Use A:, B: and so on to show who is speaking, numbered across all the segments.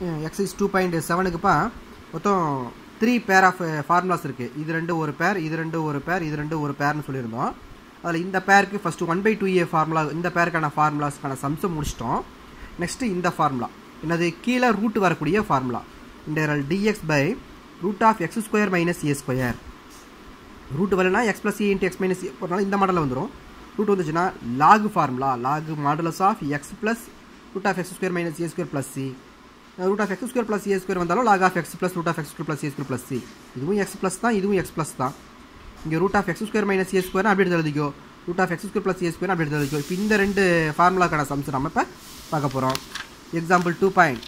A: exercise two point செவனுக்குப்பா மொத்தம் three pair of formulas இருக்குது இது ரெண்டு ஒரு பேர் இது ரெண்டு ஒரு பேர் இது ரெண்டு ஒரு பேர்னு சொல்லியிருந்தோம் அதில் இந்த பேருக்கு first one by two a formula இந்த பேருக்கான ஃபார்முலாஸ்க்கான சம்ஸை முடிச்சிட்டோம் நெக்ஸ்ட்டு இந்த ஃபார்முலா என்னது கீழே ரூட் வரக்கூடிய formula integral dx by root of x square minus a square root வரலனா x plus a into x minus போனாலும் இந்த மாடலில் வந்துடும் ரூட் வந்துச்சுன்னா log formula log modulus of x plus root of x square minus a square plus c root of x square plus a square வந்தாலும் log of x plus root of x square plus a square plus c இதுவும் x plus தான் இதுவும் x plus தான் இங்கே root of x square minus a square அப்படி எடுத்து எழுதிக்கோ root of x square plus a square அப்படி எடுத்து எழுதிக்கோ இப்போ இந்த ரெண்டு ஃபார்முலாக்கான சம்ஸ் நம்ம இப்போ பார்க்க போகிறோம் example two point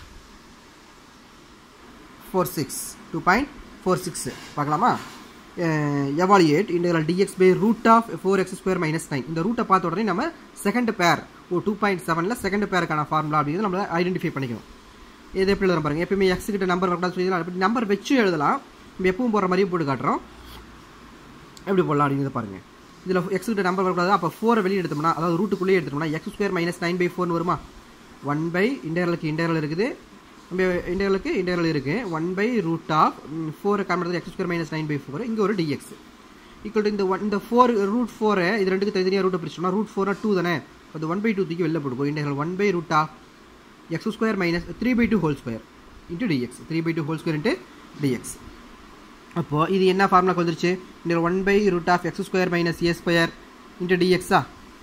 A: four six two point four six பார்க்கலாமா evaluate integral dx by root of four x square minus nine இந்த ரூட்டை பார்த்த உடனே நம்ம செகண்ட் பேர் ஓ டூ பாயிண்ட் செவனில் செகண்ட் பேருக்கான ஃபார்முலா அப்படிங்கிறது நம்ம ஐடென்டிஃபை பண்ணிக்கணும் இது எப்படி எழுதுறோம் பாருங்க எப்பயுமே எக்ஸ் கிட்ட நம்பர் வரக்கூடாது சொல்லி அப்படி நம்பர் வச்சு எழுதலாம் நம்ம எப்பவும் போடுற மாதிரியும் போட்டு காட்டுறோம் எப்படி போடலாம் அப்படிங்கிறத பாருங்க இதில் எக்ஸ் கிட்ட நம்பர் வரக்கூடாது அப்போ ஃபோரை வெளியே எடுத்தோம்னா அதாவது ரூட்டுக்குள்ளேயே எடுத்தோம்னா x square minus nine by ஃபோர்னு வருமா ஒன் பை இன்டர்வலுக்கு இன்டர்வல் இருக்குது நம்ம இன்டர்வலுக்கு இன்டர்வல் இருக்குது one by root of four comment x square minus nine by four இங்கே ஒரு டிஎக்ஸ் ஈக்குவல் டு இந்த ஒன் இந்த ஃபோர் ரூட் ஃபோரை இது ரெண்டுக்கு தனித்தனியாக ரூட்டை பிரிச்சோம்னா ரூட் ஃபோர்னா டூ தானே அது ஒன் பை டூ தூக்கி வெளில போட்டுப்போம் interval one by root of x square minus three by two whole square into dx three by two whole square into dx அப்போது இது என்ன ஃபார்முலாக்கு வந்துருச்சு இந்த one by root of x square minus a square into டிஎக்ஸா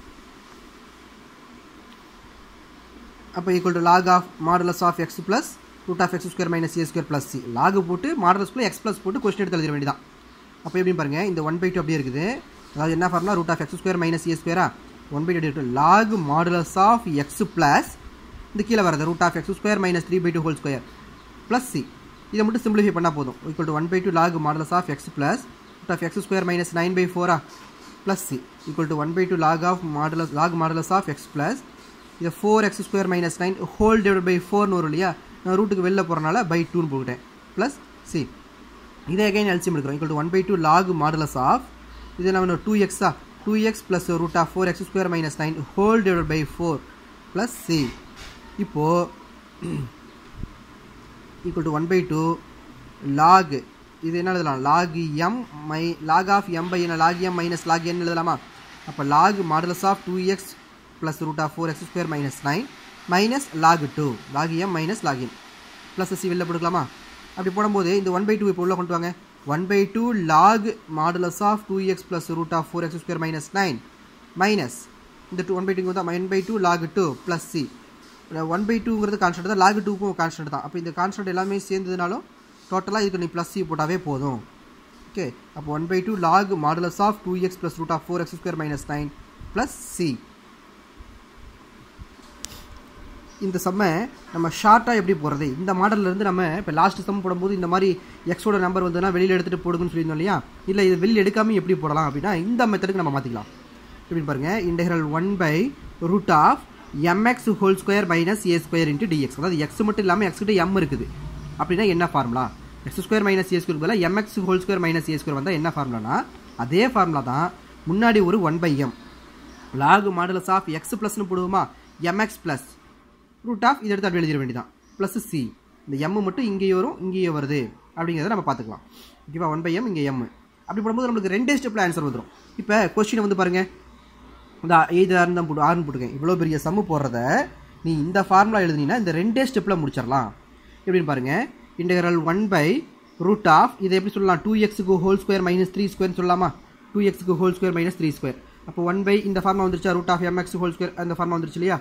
A: அப்போ equal to log of modulus of x plus root of x square minus a square plus c log போட்டு மாடலஸ்க்குள்ள எக்ஸ் ப்ளஸ் போட்டு கொஸ்டின் எடுத்து எழுத வேண்டியதான் அப்போ எப்படி பாருங்க இந்த ஒன் பை டூ அப்படியே இருக்குது அதாவது என்ன formula root of x square minus a ஸ்கொயரா one by two log modulus of x plus இந்த கீழே வரது root of x square minus three by two whole square plus c இதை மட்டும் சிம்பிளிஃபை பண்ணால் போதும் equal to one by two log modulus of x plus root of x square minus nine by ஃபோரா plus c equal to one by two log of modulus log modulus of x plus இது four x square minus nine whole divide by ஃபோர்னு வரும் இல்லையா நான் ரூட்டுக்கு வெளில போகிறனால by டூன்னு போட்டுட்டேன் ப்ளஸ் சி இதே அகைன் எல்சியம் எடுக்கிறோம் equal to one by two log modulus of இது நம்ம டூ எக்ஸா two x plus root of four x square minus nine whole divide by four plus c இப்போது equal to one by two log இது என்ன எழுதலாம் log m மை log of m by என்ன log m minus log n எழுதலாமா அப்போ log modulus of two x plus root of four x square minus nine minus log two log m minus log n plus c வெளில போட்டுக்கலாமா அப்படி போடும்போது இந்த one by two இப்போ உள்ள கொண்டு வாங்க one by two log modulus of two x plus root of four x square minus nine minus இந்த டூ ஒன் பை டூ தான் one by two log two plus c one by டூங்கிறது constant தான் log டூக்கும் constant தான் அப்போ இந்த constant எல்லாமே சேர்ந்ததுனாலும் டோட்டலாக இதுக்கு நீ ப்ளஸ் சி போட்டாவே போதும் ஓகே அப்போ one by two log modulus of two x plus root of four x square minus nine plus c இந்த செம்மை நம்ம ஷார்ட்டாக எப்படி போடுறது இந்த மாடல்லேருந்து நம்ம இப்போ லாஸ்ட் சம் போடும்போது இந்த மாதிரி எக்ஸோட நம்பர் வந்ததுன்னா வெளியில் எடுத்துகிட்டு போடுங்கன்னு சொல்லியிருந்தோம் இல்லையா இல்லை இது வெளியில் எடுக்காமல் எப்படி போடலாம் அப்படின்னா இந்த மெத்தடுக்கு நம்ம மாற்றிக்கலாம் எப்படின்னு பாருங்கள் integral one by root of mx whole square minus a square into dx அதாவது எக்ஸ் மட்டும் இல்லாமல் எக்ஸ் கிட்ட எம் இருக்குது அப்படின்னா என்ன formula x square minus a square பதிலாக mx whole square minus a square வந்தால் என்ன ஃபார்முலானா அதே ஃபார்முலா தான் முன்னாடி ஒரு one by m log modulus of x ப்ளஸ்னு போடுவோமா எம்எக்ஸ் ப்ளஸ் ரூட் ஆஃப் இதை எடுத்து அப்படி எழுதிட வேண்டியதான் ப்ளஸ் சி இந்த எம் மட்டும் இங்கேயே வரும் இங்கேயே வருது அப்படிங்கிறத நம்ம பார்த்துக்கலாம் ஓகேவா ஒன் பை எம் இங்கே எம் அப்படி போடும்போது நம்மளுக்கு ரெண்டே ஸ்டெப்பில் ஆன்சர் வந்துடும் இப்போ கொஸ்டினை வந்து பாருங்கள் இந்த எய்து ஆறுன்னு தான் போட்டு ஆறுன்னு போட்டுக்கேன் இவ்வளோ பெரிய சம்மு போடுறத நீ இந்த ஃபார்முலா எழுதுனீங்கன்னா இந்த ரெண்டே ஸ்டெப்பில் முடிச்சிடலாம் எப்படின்னு பாருங்கள் integral one by root of இதை எப்படி சொல்லலாம் டூ எக்ஸுக்கு ஹோல் ஸ்கொயர் மைனஸ் த்ரீ ஸ்கொயர்னு சொல்லலாமா டூ எக்ஸுக்கு whole square minus three square அப்போ ஒன் பை இந்த ஃபார்மா வந்துருச்சா root of mx whole square அந்த ஃபார்மா வந்துருச்சு இல்லையா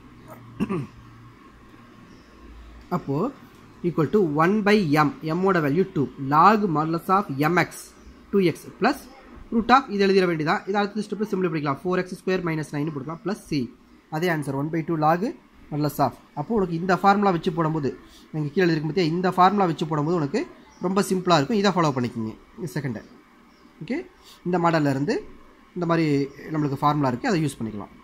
A: அப்போது equal to one by m எம்மோட value two log modulus of mx two x plus root of இது எழுதிட வேண்டியதான் இது அடுத்த ஸ்டெப்பில் சிம்பிள் படிக்கலாம் four x square minus nine போட்டுக்கலாம் ப்ளஸ் சி அதே answer one by two log modulus of அப்போ உனக்கு இந்த ஃபார்முலா வச்சு போடும்போது நீங்கள் கீழே எழுதிருக்கும் பார்த்தியா இந்த ஃபார்முலா வச்சு போடும்போது உனக்கு ரொம்ப சிம்பிளாக இருக்கும் இதை ஃபாலோ பண்ணிக்கிங்க செகண்டை ஓகே இந்த மாடலில் இருந்து இந்த மாதிரி நம்மளுக்கு ஃபார்முலா இருக்குது அதை யூஸ் பண்ணிக்கலாம்